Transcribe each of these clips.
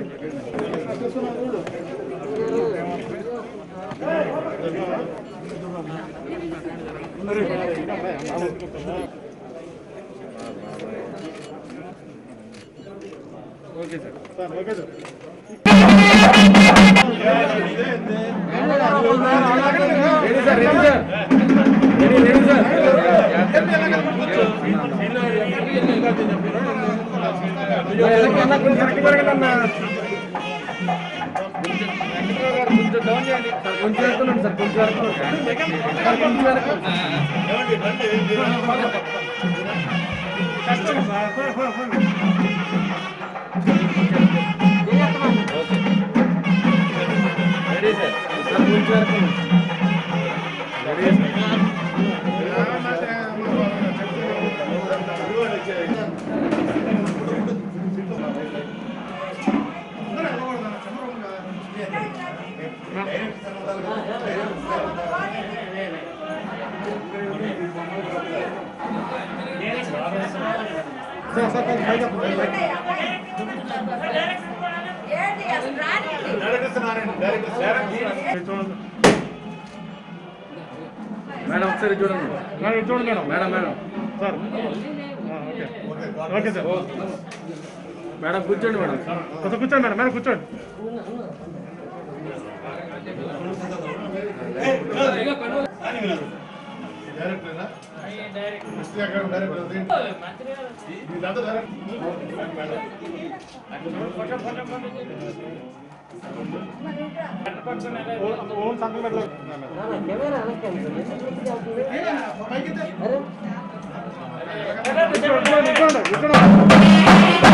Okay sir sir okay sir ready sir ready sir ready ready sir వెనకన్నా కొంచెం వెనక్కి జరగండి అన్న. కొంచెం డౌన్ చేయండి సార్ కొంచెం వెనక ఉండండి సార్ కొంచెం వెనక ఉండండి. సార్ కొంచెం వెనక ఉండండి. రెడీ సార్ సార్ కొంచెం వెనక ఉండండి. రెడీ సార్ సార్ సార్ కొంచెం పైకి వస్తుంది, పైకి. ఏంటి అసలు రానివ్వండి. మేడం ఒకసారి చూడండి మేడం ఇటు చూడండి మేడం మేడం మేడం సార్ ఆ, ఓకే ఓకే సార్ మేడం కూర్చోండి మేడం కొంచెం కూర్చోండి మేడం మేడం కూర్చోండి ఓం సంఘం పెట్టలేదు కూర్చోండి కూర్చోండి కూర్చోండి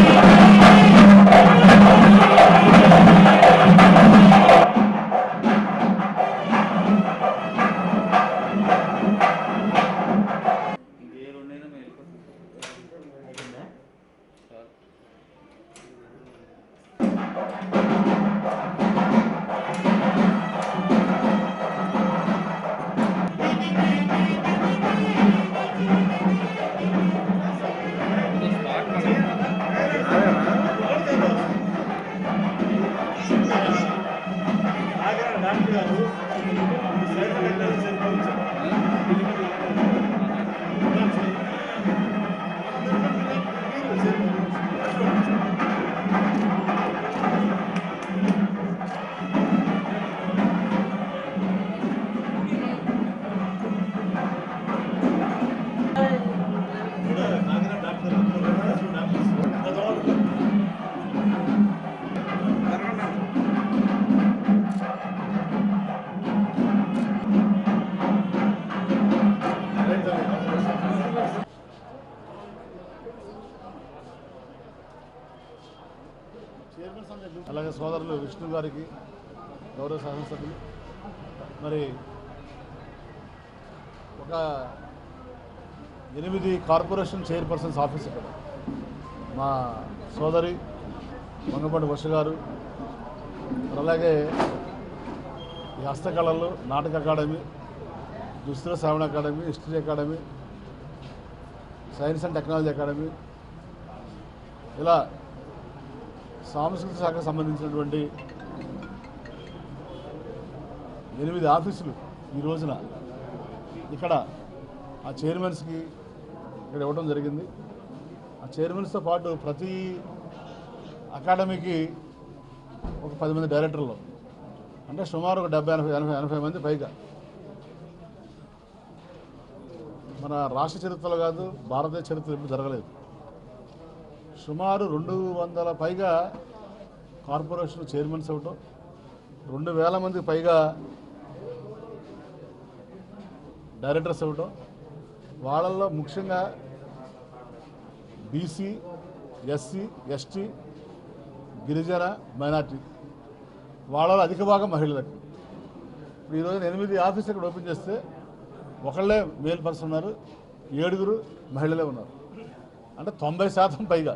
అలాగే సోదరులు విష్ణు గారికి గౌరవ శాసనసభ్యులు మరి ఒక ఎనిమిది కార్పొరేషన్ చైర్పర్సన్స్ ఆఫీస్ ఇక్కడ మా సోదరి మంగపండి వర్ష గారు మరి అలాగే ఈ హస్తకళలు నాటక అకాడమీ దుస్తుల శ్రావణ academy history academy science and technology academy ఇలా సాంస్కృతిక శాఖకు సంబంధించినటువంటి ఎనిమిది ఆఫీసులు ఈ రోజున ఇక్కడ ఆ చైర్మన్స్కి ఇక్కడ ఇవ్వడం జరిగింది ఆ చైర్మన్స్తో పాటు ప్రతి అకాడమీకి ఒక పది మంది డైరెక్టర్లు అంటే సుమారు ఒక డెబ్బై ఎనభై ఎనభై ఎనభై మంది పైగా మన రాష్ట్ర చరిత్రలో కాదు భారతదేశ చరిత్ర ఎప్పుడు జరగలేదు సుమారు రెండు వందల పైగా కార్పొరేషన్ చైర్మన్స్ అవ్వటం రెండు వేల మందికి పైగా డైరెక్టర్స్ అవ్వటం వాళ్ళల్లో ముఖ్యంగా బీసీ ఎస్సీ ఎస్టీ గిరిజన మైనార్టీ వాళ్ళలో అధిక భాగం మహిళలకు ఇప్పుడు ఈరోజు ఎనిమిది ఆఫీస్ ఇక్కడ ఓపెన్ చేస్తే ఒకళ్ళే మేల్ పర్సన్ ఉన్నారు ఏడుగురు మహిళలే ఉన్నారు అంటే తొంభై శాతం పైగా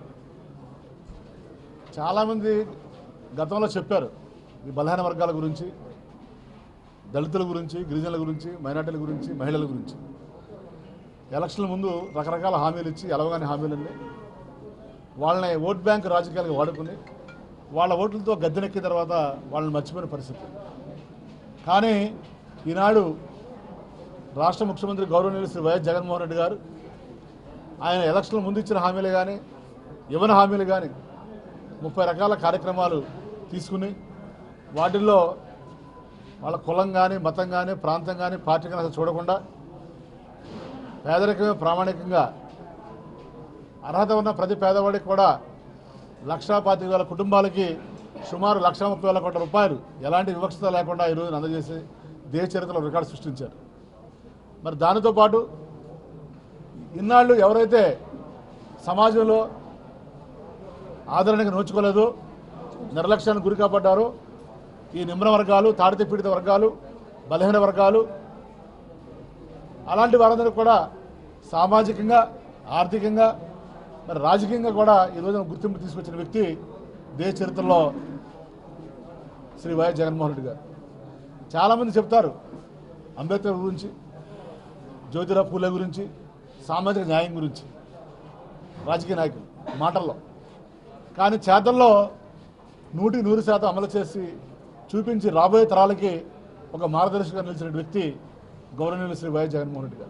చాలామంది గతంలో చెప్పారు ఈ బలహీన వర్గాల గురించి దళితుల గురించి గిరిజనుల గురించి మైనార్టీల గురించి మహిళల గురించి ఎలక్షన్ల ముందు రకరకాల హామీలు ఇచ్చి ఎలవగానే హామీలన్నీ వాళ్ళని ఓట్ బ్యాంక్ రాజకీయాలకు వాడుకుని వాళ్ళ ఓట్లతో గద్దెనెక్కిన తర్వాత వాళ్ళని మర్చిపోయిన పరిస్థితి కానీ ఈనాడు రాష్ట్ర ముఖ్యమంత్రి గౌరవనీయులు శ్రీ వైఎస్ జగన్మోహన్ రెడ్డి గారు ఆయన ఎలక్షన్ల ముందు ఇచ్చిన హామీలు కానీ ఇవ్వని హామీలు కానీ ముప్పై రకాల కార్యక్రమాలు తీసుకుని వాటిల్లో వాళ్ళ కులం కానీ మతం కానీ ప్రాంతం కానీ పార్టీ కానీ అసలు చూడకుండా పేదరికమే ప్రామాణికంగా అర్హత ఉన్న ప్రతి పేదవాడికి కూడా లక్షా పాతిక వేల కుటుంబాలకి సుమారు లక్ష ముప్పై వేల కోట్ల రూపాయలు ఎలాంటి వివక్షత లేకుండా ఈరోజు అందజేసి దేశ చరిత్రలో రికార్డు సృష్టించారు మరి దానితో పాటు ఇన్నాళ్ళు ఎవరైతే సమాజంలో ఆదరణకు నోచుకోలేదు నిర్లక్ష్యానికి గురి కాబడ్డారో ఈ నిమ్న వర్గాలు తాడిత పీడిత వర్గాలు బలహీన వర్గాలు అలాంటి వారందరూ కూడా సామాజికంగా ఆర్థికంగా మరి రాజకీయంగా కూడా ఈ రోజున గుర్తింపు తీసుకొచ్చిన వ్యక్తి దేశ చరిత్రలో శ్రీ వైఎస్ జగన్మోహన్ రెడ్డి గారు చాలామంది చెప్తారు అంబేద్కర్ గురించి జ్యోతిరావు పూలే గురించి సామాజిక న్యాయం గురించి రాజకీయ నాయకులు మాటల్లో కానీ చేతల్లో నూటి నూరు శాతం అమలు చేసి చూపించి రాబోయే తరాలకి ఒక మార్గదర్శకంగా నిలిచిన వ్యక్తి గౌరవనీయులు శ్రీ వైఎస్ జగన్మోహన్ రెడ్డి గారు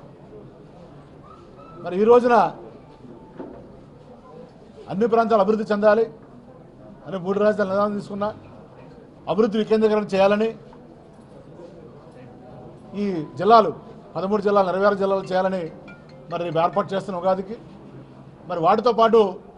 మరి ఈ రోజున అన్ని ప్రాంతాలు అభివృద్ధి చెందాలి అని మూడు రాజధానులు నిర్ణయం తీసుకున్నా అభివృద్ధి వికేంద్రీకరణ చేయాలని ఈ జిల్లాలు పదమూడు జిల్లాలు ఇరవై ఆరు జిల్లాలు చేయాలని మరి రేపు ఏర్పాటు చేస్తున్న ఉగాదికి మరి వాటితో పాటు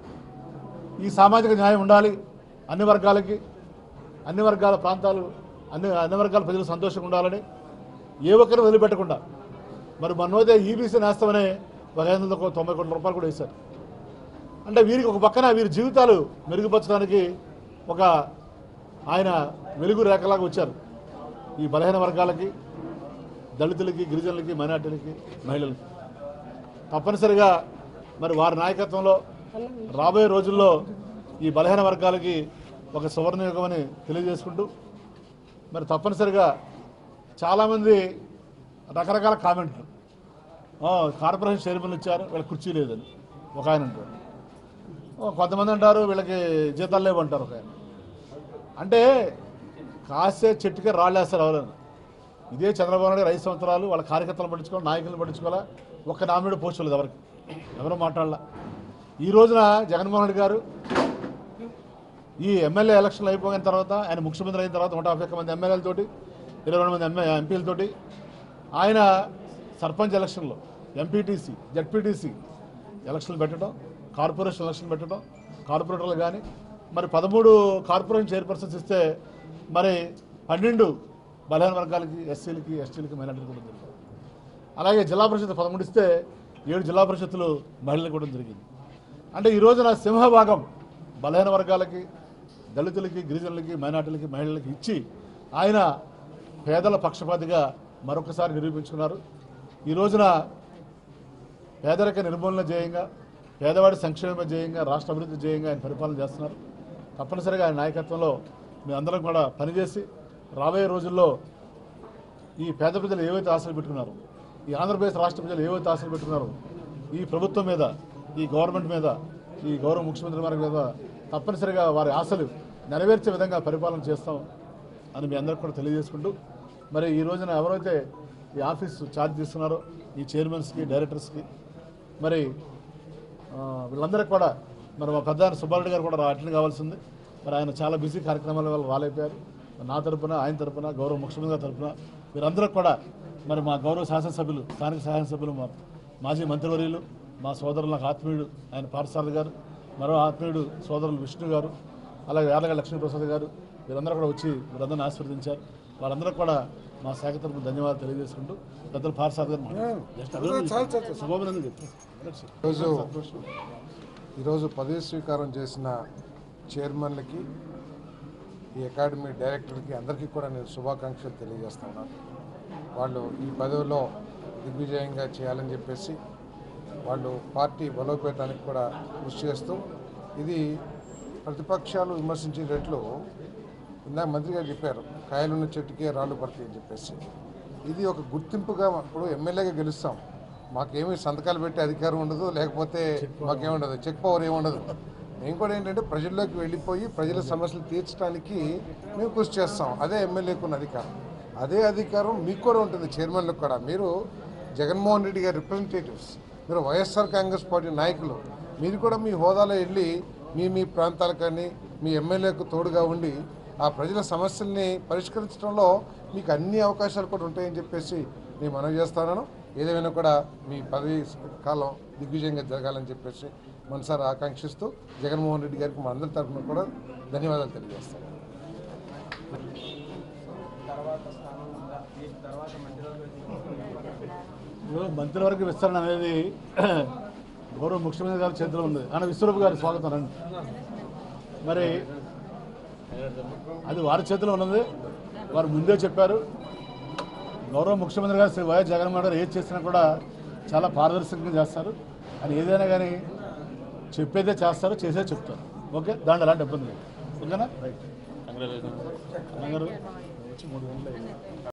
ఈ సామాజిక న్యాయం ఉండాలి అన్ని వర్గాలకి అన్ని వర్గాల ప్రాంతాలు అన్ని అన్ని వర్గాల ప్రజలు సంతోషంగా ఉండాలని ఏ ఒక్కరిని వదిలిపెట్టకుండా మరి మనోదే ఈబీసీ నేస్తామనే ఒక ఐదు వందల తొంభై కోట్ల రూపాయలు కూడా వేశారు అంటే వీరికి ఒక పక్కన వీరి జీవితాలు మెరుగుపరచడానికి ఒక ఆయన వెలుగు రేఖలాగా వచ్చారు ఈ బలహీన వర్గాలకి దళితులకి గిరిజనులకి మైనార్టీలకి మహిళలకి తప్పనిసరిగా మరి వారి నాయకత్వంలో రాబోయే రోజుల్లో ఈ బలహీన వర్గాలకి ఒక సువర్ణయుగం అని తెలియజేసుకుంటూ మరి తప్పనిసరిగా చాలామంది రకరకాల కామెంట్లు "ఆ, కార్పొరేషన్ చైర్మన్ ఇచ్చారు వీళ్ళకి కుర్చీ లేదని ఒక ఆయన అంటారు "ఓ, కొంతమంది అంటారు వీళ్ళకి జీతాలు లేవంటారు ఒక ఆయన అంటే కాసే చెట్టుకే రాళ్ళేస్తారు ఎవరైనా ఇదే చంద్రబాబు నాయుడు ఐదు సంవత్సరాలు వాళ్ళ కార్యకర్తలు పట్టించుకోవాలి నాయకులను పట్టించుకోవాలా ఒక్క నామినేట్ పోస్ట్ లేదు ఎవరికి ఎవరు మాట్లాడాల ఈ రోజున జగన్మోహన్ రెడ్డి గారు ఈ ఎమ్మెల్యే ఎలక్షన్లు అయిపోయిన తర్వాత ఆయన ముఖ్యమంత్రి అయిన తర్వాత నూట యాభై ఒక్క మంది ఎమ్మెల్యేలతోటి ఇరవై రెండు మంది ఎంఏ ఎంపీలతోటి ఆయన సర్పంచ్ ఎలక్షన్లో ఎంపీటీసీ జడ్పీటీసీ ఎలక్షన్లు పెట్టడం కార్పొరేషన్ ఎలక్షన్ పెట్టడం కార్పొరేటర్లు కానీ మరి పదమూడు కార్పొరేషన్ చైర్పర్సన్స్ ఇస్తే మరి పన్నెండు బలహీన వర్గాలకి ఎస్సీలకి ఎస్టీలకి మైనార్టీలు కూడా జరిగింది అలాగే జిల్లా పరిషత్ పదమూడు ఇస్తే ఏడు జిల్లా పరిషత్తులు మహిళలకు కూడా జరిగింది అంటే ఈ రోజున సింహభాగం బలహీన వర్గాలకి దళితులకి గిరిజనులకి మైనార్టీలకి మహిళలకి ఇచ్చి ఆయన పేదల పక్షపాతిగా మరొకసారి నిరూపించుకున్నారు ఈ రోజున పేదరిక నిర్మూలన ధ్యేయంగా పేదవాడి సంక్షేమ ధ్యేయంగా రాష్ట్ర అభివృద్ధి ధ్యేయంగా ఆయన పరిపాలన చేస్తున్నారు తప్పనిసరిగా ఆయన నాయకత్వంలో మీ అందరం కూడా పనిచేసి రాబోయే రోజుల్లో ఈ పేద ప్రజలు ఏవైతే ఆశలు పెట్టుకున్నారో ఈ ఆంధ్రప్రదేశ్ రాష్ట్ర ప్రజలు ఏవైతే ఆశలు పెట్టుకున్నారో ఈ ప్రభుత్వం మీద ఈ గవర్నమెంట్ మీద ఈ గౌరవ ముఖ్యమంత్రి వారి మీద తప్పనిసరిగా వారి ఆశలు నెరవేర్చే విధంగా పరిపాలన చేస్తాం అని మీ అందరికి కూడా తెలియజేసుకుంటూ మరి ఈ రోజున ఎవరైతే ఈ ఆఫీస్ ఛార్జ్ తీసుకున్నారో ఈ చైర్మన్స్కి డైరెక్టర్స్కి మరి ఆ, వీళ్ళందరికీ కూడా మరి మా పెద్ద ఆయన సుబ్బారెడ్డి గారు కూడా అటెండ్ కావాల్సింది మరి ఆయన చాలా బిజీ కార్యక్రమాల వల్ల రాలేకపోయారు నా తరపున ఆయన తరపున గౌరవ ముఖ్యమంత్రి గారి తరపున వీరందరూ కూడా మరి మా గౌరవ శాసనసభ్యులు స్థానిక శాసనసభ్యులు మా మాజీ మంత్రివర్యులు మా సోదరులు నాకు ఆత్మీయుడు ఆయన పార్సారథి గారు మరో ఆత్మీయుడు సోదరులు విష్ణు గారు అలాగే యాదగ లక్ష్మీప్రసాద్ గారు వీరందరూ కూడా వచ్చి వీరందరిని ఆశీర్వదించారు వాళ్ళందరూ కూడా మా శాఖ తరపున ధన్యవాదాలు తెలియజేసుకుంటూ పెద్దలు పార్సారథి గారు మాట్లాడారు. Just అభినందనలు. శుభాభినందనలు చెప్పు. ఈరోజు ఈరోజు పదవి స్వీకారం చేసిన చైర్మన్లకి ఈ అకాడమీ డైరెక్టర్కి అందరికీ కూడా నేను శుభాకాంక్షలు తెలియజేస్తున్నాను వాళ్ళు ఈ పదవిలో దిగ్విజయంగా చేయాలని చెప్పేసి వాళ్ళు పార్టీ బలోపేతానికి కూడా కృషి చేస్తూ ఇది ప్రతిపక్షాలు విమర్శించేటట్లు ఇందాక మంత్రి గారు చెప్పారు కాయలున్న చెట్టుకే రాళ్ళు పడతాయి అని చెప్పేసి ఇది ఒక గుర్తింపుగా ఇప్పుడు ఎమ్మెల్యేగా గెలుస్తాం మాకేమీ సంతకాలు పెట్టే అధికారం ఉండదు లేకపోతే మాకేముండదు చెక్ పవర్ ఏముండదు మేము కూడా ఏంటంటే ప్రజల్లోకి వెళ్ళిపోయి ప్రజల సమస్యలు తీర్చడానికి మేము కృషి చేస్తాం అదే ఎమ్మెల్యేకు ఉన్న అధికారం అదే అధికారం మీకు కూడా ఉంటుంది చైర్మన్లకు కూడా మీరు జగన్మోహన్ రెడ్డి గారి రిప్రజెంటేటివ్స్ మీరు వైఎస్ఆర్ కాంగ్రెస్ పార్టీ నాయకులు మీరు కూడా మీ హోదాలో వెళ్ళి మీ మీ ప్రాంతాలకు కానీ మీ ఎమ్మెల్యేకు తోడుగా ఉండి ఆ ప్రజల సమస్యల్ని పరిష్కరించడంలో మీకు అన్ని అవకాశాలు కూడా ఉంటాయని చెప్పేసి నేను మనవి చేస్తున్నాను ఏదేమైనా కూడా మీ పదవి కాలం దిగ్విజయంగా జరగాలని చెప్పేసి మనసారి ఆకాంక్షిస్తూ జగన్మోహన్ రెడ్డి గారికి మా అందరి తరఫున కూడా ధన్యవాదాలు తెలియజేస్తాను ఈరోజు మంత్రివర్గ విస్తరణ అనేది గౌరవ ముఖ్యమంత్రి గారి చేతిలో ఉంది ఆయన విశ్వరూప్ గారి స్వాగతం రండి మరి అది వారి చేతిలో ఉన్నది వారు ముందే చెప్పారు గౌరవ ముఖ్యమంత్రి గారు శ్రీ వైఎస్ జగన్మోహన్ గారు ఏది చేసినా కూడా చాలా పారదర్శకంగా చేస్తారు అని ఏదైనా కానీ చెప్పేదే చేస్తారు చేసే చెప్తారు ఓకే దాంట్లో ఎలాంటి ఇబ్బంది లేదు ఓకేనా రైట్ కంగారు వచ్చి మూడు గంటలు అయింది.